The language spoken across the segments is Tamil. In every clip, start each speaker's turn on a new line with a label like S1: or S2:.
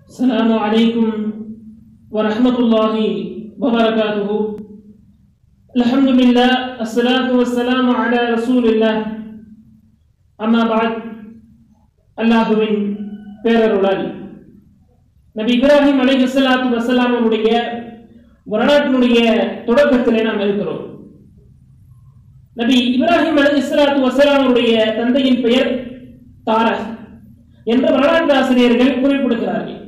S1: السلام عليكم ورحمة الله وبركاته الحمد لله الصلاة والسلام على رسول الله أما بعد அல்லாஹுவின் பேரருளால் நபி இப்ராஹிம் அலைஹி ஸலாத்து வஸலாம் அவருடைய வரலாற்றினுடைய தொடக்கத்திலே நாம் இருக்கிறோம் நபி இப்ராஹிம் அலைஹி ஸலாத்து வஸலாம் அவருடைய தந்தையின் பெயர் தாரக் என்று வரலாற்று ஆசிரியர்கள் குறிப்பிடுகிறார்கள்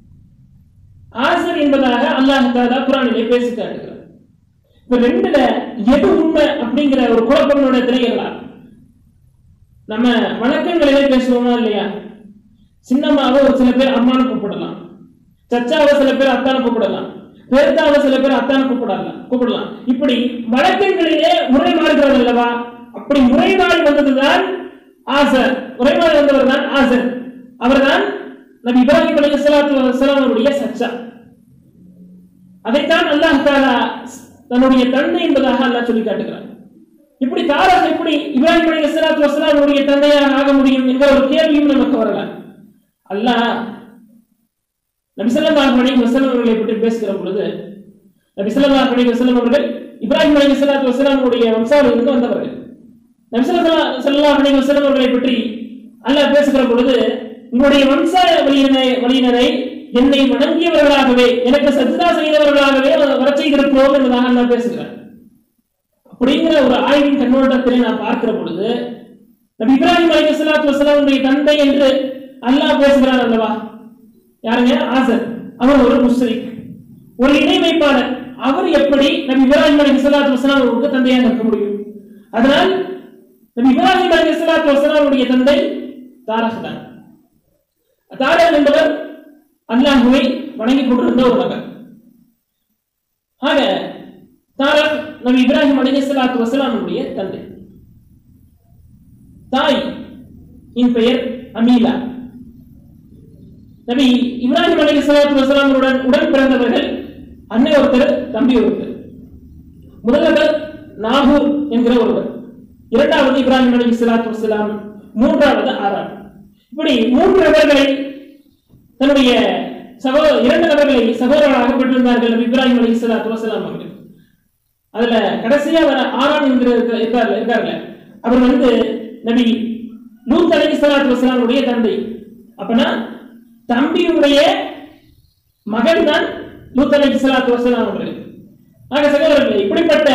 S1: ஆசர் என்பதாக அல்லாஹ் தாலா குரானிலே பேசி காட்டுகிறார் இப்ப ரெண்டுல எது உண்மை அப்படிங்கிற ஒரு குழப்பம் இடத்துல எல்லாம் நம்ம வணக்கங்களிலே பேசுவோமா இல்லையா சின்னம்மாவை ஒரு சில பேர் அம்மானு கூப்பிடலாம் சச்சாவை சில பேர் அத்தானு கூப்பிடலாம் பெருத்தாவை சில பேர் அத்தானு கூப்பிடலாம் கூப்பிடலாம் இப்படி வழக்கங்களிலே முறை மாறுகிறது அல்லவா அப்படி முறை மாறி வந்ததுதான் ஆசர் முறை மாறி வந்தவர் தான் ஆசர் அவர்தான் நபி இப்ராஹிம் அலைஹி ஸலாத்து வஸலாம் அவருடைய சச்சா அதைத்தான் அல்லாஹ் தாலா தன்னுடைய தந்தை என்பதாக அல்லாஹ் சொல்லி காட்டுகிறார் இப்படி தாராக எப்படி இப்ராஹிம் அலைஹி ஸலாத்து வஸலாம் அவருடைய தந்தையாக ஆக முடியும் என்ற ஒரு கேள்வியும் நமக்கு வரலாம் அல்லாஹ் நபி ஸல்லல்லாஹு அலைஹி வஸல்லம் அவர்களை பற்றி பேசுகிற பொழுது நபி ஸல்லல்லாஹு அலைஹி வஸல்லம் அவர்கள் இப்ராஹிம் அலைஹி ஸலாத்து வஸலாம் அவருடைய வம்சாவளியிலிருந்து வந்தவர்கள் நபி ஸல்லல்லாஹு அலைஹி வஸல்லம் அவர்களை பற்றி அல்லாஹ் பேசுகிற பொழுது உங்களுடைய வம்ச வழியினரை வழியினரை என்னை வணங்கியவர்களாகவே எனக்கு சஜிதா செய்தவர்களாகவே வர செய்திருக்கிறோம் என்பதாக நான் பேசுகிறேன் அப்படிங்கிற ஒரு ஆய்வின் கண்ணோட்டத்திலே நான் பார்க்கிற பொழுது நபி இப்ராஹிம் அலி சலாத்து வசலாமுடைய தந்தை என்று அல்லாஹ் பேசுகிறார் அல்லவா யாருங்க ஆசர் அவர் ஒரு முஸ்லிக் ஒரு இணை வைப்பாளர் அவர் எப்படி நபி இப்ராஹிம் அலி சலாத்து வசலாம் அவருக்கு தந்தையாக இருக்க முடியும் அதனால் நபி இப்ராஹிம் அலி சலாத்து வசலாமுடைய தந்தை தாரக் தான் தாரக் என்பவர் அல்லாஹுவை வணங்கி கொண்டிருந்த ஒரு மகன் ஆக தாரக் நபி இப்ராஹிம் அலி சலாத்து வசலாமுடைய தந்தை தாய் இன் பெயர் அமீலா நபி இப்ராஹிம் அலி சலாத்து வசலாமுடன் உடன் பிறந்தவர்கள் அன்னை ஒருத்தர் தம்பி ஒருத்தர் முதல்வர் நாகூர் என்கிற ஒருவர் இரண்டாவது இப்ராஹிம் அலி சலாத்து வசலாம் மூன்றாவது ஆறாம் இப்படி மூன்று நபர்களை தன்னுடைய சகோதர இரண்டு நபர்களை சகோதரர்களாக பெற்றிருந்தார்கள் நபி இப்ராஹிம் அலி சலாத்து வசலாம் அவர்கள் அதுல கடைசியா வர ஆறாம் என்கிற இருக்கார்ல இருக்கார்ல அவர் வந்து நபி லூத் அலி சலாத்து வசலாமுடைய தந்தை அப்பனா தம்பியுடைய மகன் தான் லூத் அலி சலாத்து வசலாம் அவர்கள் ஆக சகோதரர்களே இப்படிப்பட்ட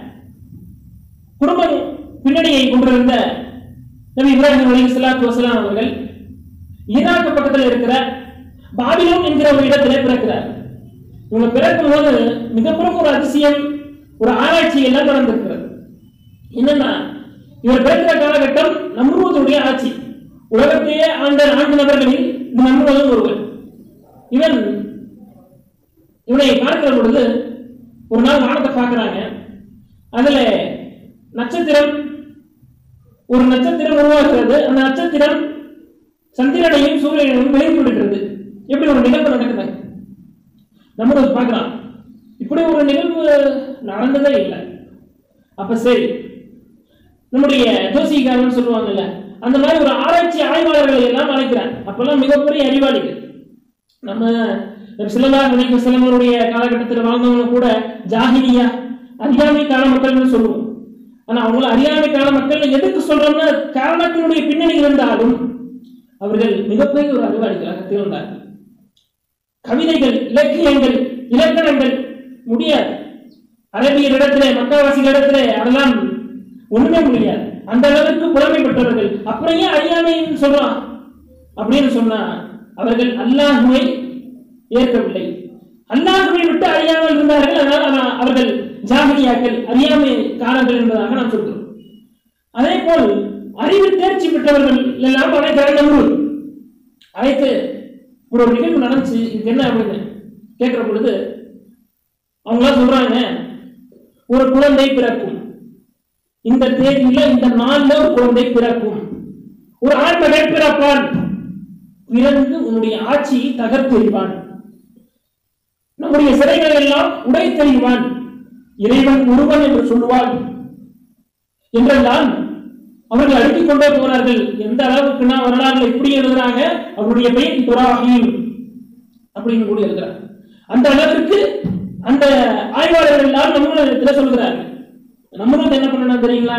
S1: குடும்பம் பின்னணியை கொண்டிருந்த நபி இப்ராஹிம் அலி சலாத்து வசலாம் அவர்கள் ஈராக்கு பக்கத்தில் இருக்கிற பாபிலோன் என்கிற ஒரு இடத்திலே பிறக்கிறார் இவங்க பிறக்கும் போது மிகப்பெரும் ஒரு அதிசயம் ஒரு ஆராய்ச்சி எல்லாம் நடந்திருக்கிறது என்னன்னா இவர் பிறக்கிற காலகட்டம் நம்ருவதுடைய ஆட்சி உலகத்தையே ஆண்ட நான்கு நபர்களில் இந்த நம்ருவதும் ஒருவர் இவன் இவனை பார்க்கிற பொழுது ஒரு நாள் வானத்தை பார்க்கிறாங்க அதுல நட்சத்திரம் ஒரு நட்சத்திரம் உருவாகிறது அந்த நட்சத்திரம் சந்திரனையும் சூரியனையும் விளைவிடுகிறது எப்படி ஒரு நிகழ்வு நடக்குது நம்ம பார்க்கலாம் இப்படி ஒரு நிகழ்வு நடந்ததே இல்லை அப்ப சரி நம்முடைய ஜோசிகாரன் சொல்லுவாங்கல்ல அந்த மாதிரி ஒரு ஆராய்ச்சி ஆய்வாளர்களை எல்லாம் அழைக்கிறார் அப்பெல்லாம் மிகப்பெரிய அறிவாளிகள் நம்ம சிலதா நினைக்கும் சிலவருடைய காலகட்டத்தில் வாழ்ந்தவங்க கூட ஜாகிரியா அறியாமை கால மக்கள்னு சொல்லுவோம் ஆனா அவங்கள அறியாமை கால மக்கள் எதுக்கு சொல்றோம்னா காரணத்தினுடைய பின்னணி இருந்தாலும் அவர்கள் மிகப்பெரிய ஒரு அறிவாளிகளாக திகழ்ந்தார்கள் கவிதைகள் இலக்கியங்கள் இலக்கணங்கள் முடியாது அரபியரிடத்திலே மக்காவாசிகளிடத்திலே அதெல்லாம் ஒண்ணுமே முடியாது அந்த அளவுக்கு புலமை பெற்றவர்கள் அப்படியே அறியாமைன்னு சொல்றான் அப்படின்னு சொன்னா அவர்கள் அல்லாஹுவை ஏற்கவில்லை அல்லாஹுவை விட்டு அறியாமல் இருந்தார்கள் அதனால் அவர்கள் ஜாகிரியாக்கள் அறியாமை காலங்கள் என்பதாக நாம் சொல்கிறோம் அதே போல் அறிவு தேர்ச்சி பெற்றவர்கள் எல்லாம் அழைக்கிறாங்க நம்பூர் அழைத்து ஒரு ஒரு நிகழ்வு நடந்துச்சு இது என்ன அப்படின்னு கேட்கிற பொழுது அவங்களாம் சொல்றாங்க ஒரு குழந்தை பிறக்கும் இந்த தேதியில இந்த நாள்ல ஒரு குழந்தை பிறக்கும் ஒரு ஆண் மகன் பிறப்பான் பிறந்து உன்னுடைய ஆட்சியை தகர்த்தெறிவான் நம்முடைய சிறைகளை எல்லாம் உடை தெரிவான் இறைவன் ஒருவன் என்று சொல்லுவான் என்றெல்லாம் அவர்கள் அடுக்கிக் கொண்டே போனார்கள் எந்த அளவுக்குன்னா வரலாறுல இப்படி எழுதுறாங்க அவருடைய பெயர் இப்ராஹிம் அப்படின்னு கூட இருக்கிறார் அந்த அளவிற்கு அந்த ஆய்வாளர்கள் எல்லாம் நம்மள சொல்கிறார்கள் நம்மளும் என்ன பண்ணணும் தெரியுங்களா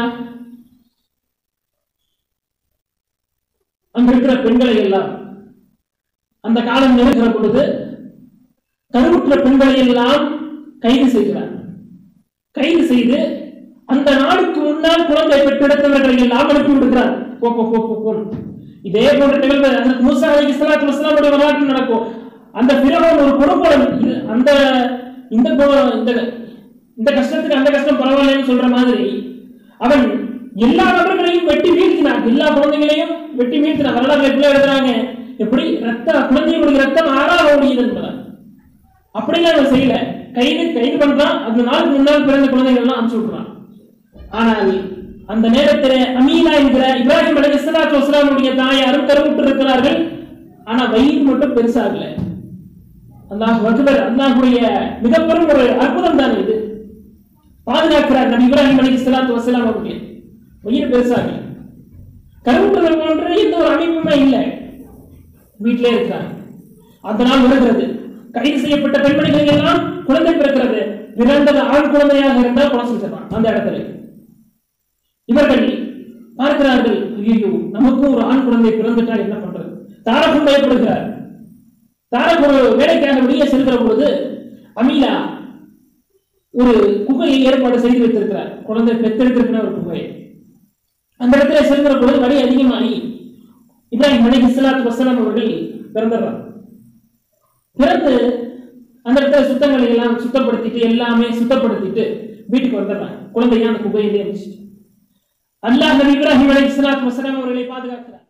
S1: அங்க இருக்கிற பெண்களை எல்லாம் அந்த காலம் நெருங்கிற பொழுது கருவுற்ற பெண்களை எல்லாம் கைது செய்கிறார் கைது செய்து அந்த நாளுக்கு முன்னால் குழந்தை பெற்றெடுத்தவர்களை எல்லாம் அனுப்பி விடுகிறார் போ போ போ போ போன்னு. இதே போன்ற நிகழ்வு அந்த மூசா அலி இஸ்லாத்து வஸ்லாமுடைய வரலாற்று நடக்கும் அந்த பிறவன் ஒரு கொடுப்போம் அந்த இந்த கொ- இந்த இந்த கஷ்டத்துக்கு அந்த கஷ்டம் பரவாயில்லைன்னு சொல்ற மாதிரி அவன் எல்லா நபர்களையும் வெட்டி வீழ்த்தினான் எல்லா குழந்தைகளையும் வெட்டி வீழ்த்தினான் வரலாறு எப்படி எழுதுறாங்க எப்படி ரத்த குழந்தைகளுடைய ரத்தம் ஆறாக ஓடியது என்பதால் அப்படிலாம் அவன் செய்யல கைது கைது பண்றான் அந்த நாளுக்கு முன்னால் பிறந்த குழந்தைகள் எல்லாம் அனுப்பிச்சு விடுறான் ஆனால் அந்த நேரத்தில் அமீனா என்கிற இப்ராஹிம் அலி இஸ்லாத்து வஸ்லாமுடைய தாயாரும் கருவுற்று இருக்கிறார்கள் ஆனா வயிறு மட்டும் பெருசாகல அல்லாஹ் அக்பர் அல்லாஹுடைய மிகப்பெரும் ஒரு அற்புதம் தான் இது பாதுகாக்கிறார் நபி இப்ராஹிம் அலி இஸ்லாத்து வஸ்லாம் அவர்கள் வயிறு பெருசாகல கருவுற்றல் போன்ற எந்த ஒரு அமைப்புமே இல்லை வீட்டிலே இருக்கிறாங்க அந்த நாள் வருகிறது கைது செய்யப்பட்ட பெண்மணிகள் எல்லாம் குழந்தை பிறக்கிறது பிறந்தது ஆண் குழந்தையாக இருந்தால் கொலை செஞ்சிடறான் அந்த இடத்துல இவர்கள் பார்க்கிறார்கள் ஐயோ நமக்கும் ஒரு ஆண் குழந்தை பிறந்துட்டால் என்ன பண்றது தாரகம் பயப்படுகிறார் தாரக் ஒரு வேலைக்காக வெளியே செல்கிற பொழுது அமீலா ஒரு குகையை ஏற்பாடு செய்து வைத்திருக்கிறார் குழந்தை பெத்தெடுத்திருக்கிற ஒரு குகை அந்த இடத்துல செல்கிற பொழுது வழி அதிகமாகி இப்ராஹிம் அலி இஸ்லாத்து வசலாம் அவர்கள் பிறந்துடுறாங்க பிறந்து அந்த இடத்துல சுத்தங்களை எல்லாம் சுத்தப்படுத்திட்டு எல்லாமே சுத்தப்படுத்திட்டு வீட்டுக்கு வந்துடுறாங்க குழந்தைய அந்த குகையிலே வச்சுட்டு அல்லாஹ் நபி இப்ராஹிம் அலி இஸ்லாத்து வசலாம் அவர்களை பாதுகாக்கிறார்